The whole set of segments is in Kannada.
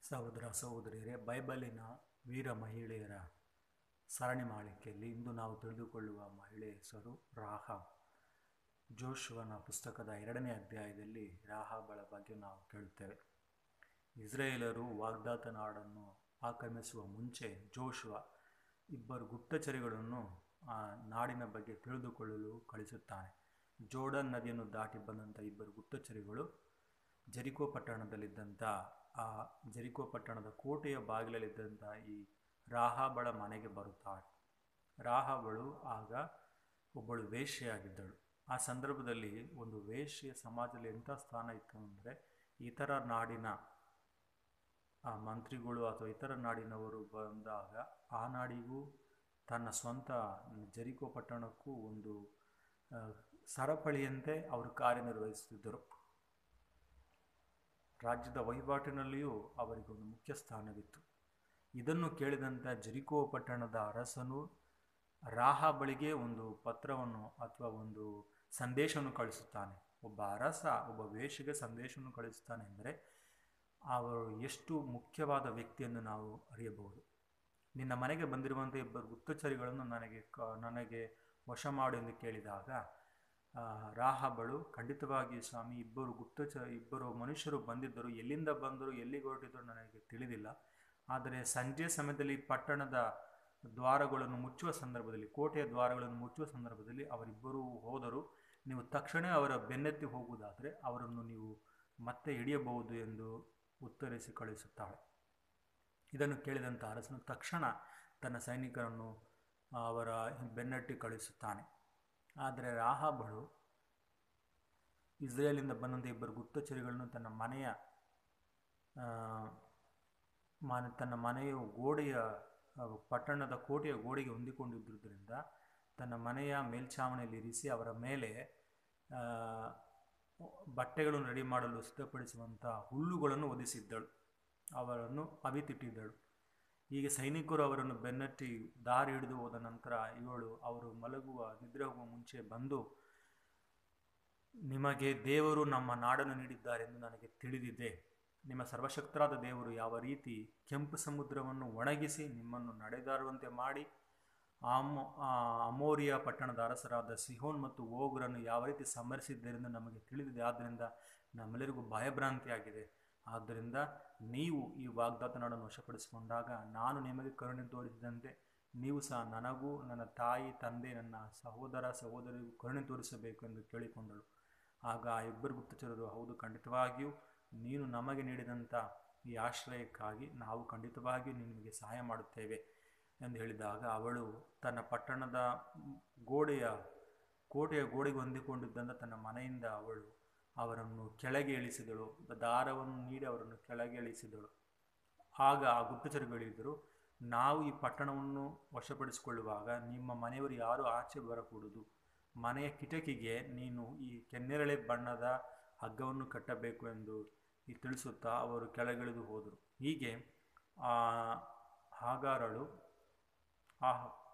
ಸಹೋದರ ಸಹೋದರಿಯರೇ ಬೈಬಲಿನ ವೀರ ಮಹಿಳೆಯರ ಸರಣಿ ಮಾಲಿಕೆಯಲ್ಲಿ ಇಂದು ನಾವು ತಿಳಿದುಕೊಳ್ಳುವ ಮಹಿಳೆಯ ಹೆಸರು ರಾಹಾಬ್ ಜೋಶುವನ ಪುಸ್ತಕದ ಎರಡನೇ ಅಧ್ಯಾಯದಲ್ಲಿ ರಾಹಾಬಳ ಬಗ್ಗೆ ನಾವು ಕೇಳುತ್ತೇವೆ ಇಸ್ರೇಲರು ವಾಗ್ದಾತ ನಾಡನ್ನು ಆಕ್ರಮಿಸುವ ಮುಂಚೆ ಜೋಶುವ ಇಬ್ಬರು ಗುಪ್ತಚರಿಗಳನ್ನು ಆ ನಾಡಿನ ಬಗ್ಗೆ ತಿಳಿದುಕೊಳ್ಳಲು ಕಳಿಸುತ್ತಾನೆ ಜೋರ್ಡನ್ ನದಿಯನ್ನು ದಾಟಿ ಬಂದಂಥ ಇಬ್ಬರು ಗುಪ್ತಚರಿಗಳು ಜೆರಿಕೋ ಪಟ್ಟಣದಲ್ಲಿದ್ದಂಥ ಆ ಜೆರಿಕೋ ಪಟ್ಟಣದ ಕೋಟೆಯ ಬಾಗಿಲಲ್ಲಿದ್ದಂಥ ಈ ರಾಹಾಬಳ ಮನೆಗೆ ಬರುತ್ತಾಳೆ ರಾಹಾಬಳು ಆಗ ಒಬ್ಬಳು ವೇಶ್ಯೆಯಾಗಿದ್ದಳು ಆ ಸಂದರ್ಭದಲ್ಲಿ ಒಂದು ವೇಶ್ಯೆಯ ಸಮಾಜದಲ್ಲಿ ಎಂಥ ಸ್ಥಾನ ಇತ್ತು ಅಂದರೆ ಇತರ ನಾಡಿನ ಆ ಮಂತ್ರಿಗಳು ಅಥವಾ ಇತರ ನಾಡಿನವರು ಬಂದಾಗ ಆ ನಾಡಿಗೂ ತನ್ನ ಸ್ವಂತ ಜರಿಕೋ ಪಟ್ಟಣಕ್ಕೂ ಒಂದು ಸರಪಳಿಯಂತೆ ಅವರು ಕಾರ್ಯನಿರ್ವಹಿಸುತ್ತಿದ್ದರು ರಾಜ್ಯದ ವಹಿವಾಟಿನಲ್ಲಿಯೂ ಅವರಿಗೆ ಒಂದು ಮುಖ್ಯ ಸ್ಥಾನವಿತ್ತು ಇದನ್ನು ಕೇಳಿದಂಥ ಜರಿಕೋ ಪಟ್ಟಣದ ಅರಸನು ರಾಹಾಬಳಿಗೆ ಒಂದು ಪತ್ರವನ್ನು ಅಥವಾ ಒಂದು ಸಂದೇಶವನ್ನು ಕಳಿಸುತ್ತಾನೆ ಒಬ್ಬ ಅರಸ ಒಬ್ಬ ವೇಷಿಗೆ ಸಂದೇಶವನ್ನು ಕಳಿಸುತ್ತಾನೆ ಅಂದರೆ ಅವರು ಎಷ್ಟು ಮುಖ್ಯವಾದ ವ್ಯಕ್ತಿಯನ್ನು ನಾವು ಅರಿಯಬಹುದು ನಿನ್ನ ಮನೆಗೆ ಬಂದಿರುವಂಥ ಇಬ್ಬರು ಗುಪ್ತಚರಿಗಳನ್ನು ನನಗೆ ಕ ನನಗೆ ವಶ ಮಾಡು ಎಂದು ಕೇಳಿದಾಗ ರಾಹಬಳು ಖಂಡಿತವಾಗಿ ಸ್ವಾಮಿ ಇಬ್ಬರು ಗುಪ್ತಚ ಇಬ್ಬರು ಮನುಷ್ಯರು ಬಂದಿದ್ದರು ಎಲ್ಲಿಂದ ಬಂದರು ಎಲ್ಲಿಗೆ ಹೊರಟಿದ್ದರು ನನಗೆ ತಿಳಿದಿಲ್ಲ ಆದರೆ ಸಂಜೆ ಸಮಯದಲ್ಲಿ ಪಟ್ಟಣದ ದ್ವಾರಗಳನ್ನು ಮುಚ್ಚುವ ಸಂದರ್ಭದಲ್ಲಿ ಕೋಟೆಯ ದ್ವಾರಗಳನ್ನು ಮುಚ್ಚುವ ಸಂದರ್ಭದಲ್ಲಿ ಅವರಿಬ್ಬರೂ ಹೋದರು ನೀವು ತಕ್ಷಣ ಅವರ ಬೆನ್ನತ್ತಿ ಹೋಗುವುದಾದರೆ ಅವರನ್ನು ನೀವು ಮತ್ತೆ ಹಿಡಿಯಬಹುದು ಎಂದು ಉತ್ತರಿಸಿ ಕಳಿಸುತ್ತಾಳೆ ಇದನ್ನು ಕೇಳಿದಂಥ ಅರಸನು ತಕ್ಷಣ ತನ್ನ ಸೈನಿಕರನ್ನು ಅವರ ಬೆನ್ನಟ್ಟಿ ಕಳಿಸುತ್ತಾನೆ ಆದರೆ ರಾಹಾಬಳು ಇಸ್ರೇಲಿಂದ ಬಂದಂಥ ಇಬ್ಬರು ಗುಪ್ತಚರಿಗಳನ್ನು ತನ್ನ ಮನೆಯ ಮನೆ ತನ್ನ ಮನೆಯ ಗೋಡೆಯ ಪಟ್ಟಣದ ಕೋಟೆಯ ಗೋಡೆಗೆ ಹೊಂದಿಕೊಂಡಿದ್ದರಿಂದ ತನ್ನ ಮನೆಯ ಮೇಲ್ಛಾವಣಿಯಲ್ಲಿ ಇರಿಸಿ ಅವರ ಮೇಲೆ ಬಟ್ಟೆಗಳನ್ನು ರೆಡಿ ಮಾಡಲು ಸಿದ್ಧಪಡಿಸುವಂಥ ಹುಲ್ಲುಗಳನ್ನು ಒದಿಸಿದ್ದಳು ಅವರನ್ನು ಅವಿತಿಟ್ಟಿದ್ದಳು ಹೀಗೆ ಸೈನಿಕರು ಅವರನ್ನು ಬೆನ್ನಟ್ಟಿ ದಾರಿ ಹಿಡಿದು ಹೋದ ನಂತರ ಇವಳು ಅವರು ಮಲಗುವ ನಿದ್ರೆ ಹೋಗುವ ಮುಂಚೆ ಬಂದು ನಿಮಗೆ ದೇವರು ನಮ್ಮ ನಾಡನ್ನು ನೀಡಿದ್ದಾರೆ ಎಂದು ನನಗೆ ತಿಳಿದಿದೆ ನಿಮ್ಮ ಸರ್ವಶಕ್ತರಾದ ದೇವರು ಯಾವ ರೀತಿ ಕೆಂಪು ಸಮುದ್ರವನ್ನು ಒಣಗಿಸಿ ನಿಮ್ಮನ್ನು ನಡೆದಾಡುವಂತೆ ಮಾಡಿ ಆಮೋ ಅಮೋರಿಯ ಪಟ್ಟಣದ ಅರಸರಾದ ಸಿಹೋನ್ ಮತ್ತು ಓಗುರನ್ನು ಯಾವ ರೀತಿ ಸಂಹರಿಸಿದ್ದರೆಂದು ನಮಗೆ ತಿಳಿದಿದೆ ಆದ್ದರಿಂದ ನಮ್ಮೆಲ್ಲರಿಗೂ ಭಯಭ್ರಾಂತಿಯಾಗಿದೆ ಆದ್ದರಿಂದ ನೀವು ಈ ವಾಗ್ದಾತ ನಾಡನ್ನು ವಶಪಡಿಸಿಕೊಂಡಾಗ ನಾನು ನಿಮಗೆ ಕರುಣೆ ತೋರಿಸಿದಂತೆ ನೀವು ಸಹ ನನಗೂ ನನ್ನ ತಾಯಿ ತಂದೆ ನನ್ನ ಸಹೋದರ ಸಹೋದರಿಗೂ ಕರುಣೆ ತೋರಿಸಬೇಕು ಎಂದು ಕೇಳಿಕೊಂಡಳು ಆಗ ಆ ಇಬ್ಬರು ಗುಪ್ತಚರರು ಹೌದು ಖಂಡಿತವಾಗಿಯೂ ನೀನು ನಮಗೆ ನೀಡಿದಂಥ ಈ ಆಶ್ರಯಕ್ಕಾಗಿ ನಾವು ಖಂಡಿತವಾಗಿಯೂ ನಿಮಗೆ ಸಹಾಯ ಮಾಡುತ್ತೇವೆ ಎಂದು ಹೇಳಿದಾಗ ಅವಳು ತನ್ನ ಪಟ್ಟಣದ ಗೋಡೆಯ ಕೋಟೆಯ ಗೋಡೆಗೆ ಹೊಂದಿಕೊಂಡಿದ್ದಂಥ ತನ್ನ ಮನೆಯಿಂದ ಅವಳು ಅವರನ್ನು ಕೆಳಗೆ ಇಳಿಸಿದಳು ದಾರವನ್ನು ನೀಡಿ ಅವರನ್ನು ಕೆಳಗೆ ಇಳಿಸಿದಳು ಆಗ ಆ ಗುಪ್ತಚರಗಳಿದ್ದರು ನಾವು ಈ ಪಟ್ಟಣವನ್ನು ವಶಪಡಿಸಿಕೊಳ್ಳುವಾಗ ನಿಮ್ಮ ಮನೆಯವರು ಯಾರು ಆಚೆ ಬರಕೂಡದು ಮನೆಯ ಕಿಟಕಿಗೆ ನೀನು ಈ ಕೆನ್ನೆರಳೆ ಬಣ್ಣದ ಹಗ್ಗವನ್ನು ಕಟ್ಟಬೇಕು ಎಂದು ಈ ತಿಳಿಸುತ್ತಾ ಅವರು ಕೆಳಗಿಳಿದು ಹೋದರು ಹೀಗೆ ಆ ಹಾಗಾರಳು ಆ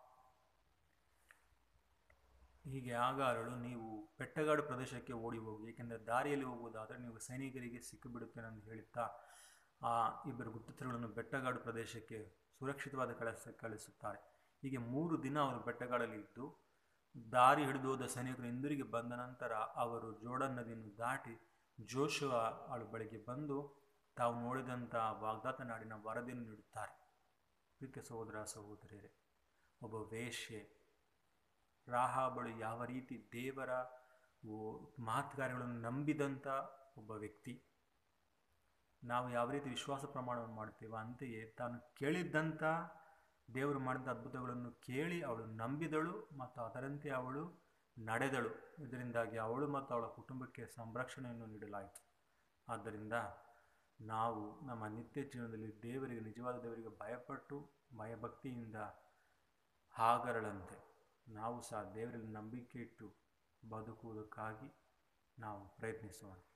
ಹೀಗೆ ಆಗಾರಳು ನೀವು ಬೆಟ್ಟಗಾಡು ಪ್ರದೇಶಕ್ಕೆ ಓಡಿ ಹೋಗಿ ಏಕೆಂದರೆ ದಾರಿಯಲ್ಲಿ ಹೋಗುವುದಾದರೆ ನೀವು ಸೈನಿಕರಿಗೆ ಸಿಕ್ಕಿಬಿಡುತ್ತೇನೆ ಎಂದು ಹೇಳುತ್ತಾ ಆ ಇಬ್ಬರು ಗುಪ್ತಚರಗಳನ್ನು ಬೆಟ್ಟಗಾಡು ಪ್ರದೇಶಕ್ಕೆ ಸುರಕ್ಷಿತವಾದ ಕಳಿಸ ಕಳಿಸುತ್ತಾರೆ ಹೀಗೆ ಮೂರು ದಿನ ಅವರು ಬೆಟ್ಟಗಾಡಲ್ಲಿ ಇದ್ದು ದಾರಿ ಹಿಡಿದು ಹೋದ ಸೈನಿಕರು ಹಿಂದಿರುಗಿ ಬಂದ ನಂತರ ಅವರು ಜೋರ್ಡನ್ ನದಿಯನ್ನು ದಾಟಿ ಜೋಶುವ ಅವಳ ಬಳಿಗೆ ಬಂದು ತಾವು ನೋಡಿದಂಥ ವಾಗ್ದಾತ ನಾಡಿನ ವರದಿಯನ್ನು ನೀಡುತ್ತಾರೆ ಪ್ರೀತಿಯ ಸಹೋದರ ಸಹೋದರಿಯರೇ ಒಬ್ಬ ವೇಶ್ಯೆ ರಾಹಾಬಳು ಯಾವ ರೀತಿ ದೇವರ ಮಹತ್ಕಾರ್ಯಗಳನ್ನು ನಂಬಿದಂಥ ಒಬ್ಬ ವ್ಯಕ್ತಿ ನಾವು ಯಾವ ರೀತಿ ವಿಶ್ವಾಸ ಪ್ರಮಾಣವನ್ನು ಮಾಡ್ತೇವೋ ಅಂತೆಯೇ ತಾನು ಕೇಳಿದ್ದಂಥ ದೇವರು ಮಾಡಿದ ಅದ್ಭುತಗಳನ್ನು ಕೇಳಿ ಅವಳು ನಂಬಿದಳು ಮತ್ತು ಅದರಂತೆ ಅವಳು ನಡೆದಳು ಇದರಿಂದಾಗಿ ಅವಳು ಮತ್ತು ಅವಳ ಕುಟುಂಬಕ್ಕೆ ಸಂರಕ್ಷಣೆಯನ್ನು ನೀಡಲಾಯಿತು ಆದ್ದರಿಂದ ನಾವು ನಮ್ಮ ನಿತ್ಯ ಜೀವನದಲ್ಲಿ ದೇವರಿಗೆ ನಿಜವಾದ ದೇವರಿಗೆ ಭಯಪಟ್ಟು ಭಯಭಕ್ತಿಯಿಂದ ಹಾಗರಳಂತೆ ನಾವು ಸಹ ದೇವರಲ್ಲಿ ನಂಬಿಕೆ ಇಟ್ಟು ಬದುಕುವುದಕ್ಕಾಗಿ ನಾವು ಪ್ರಯತ್ನಿಸೋಣ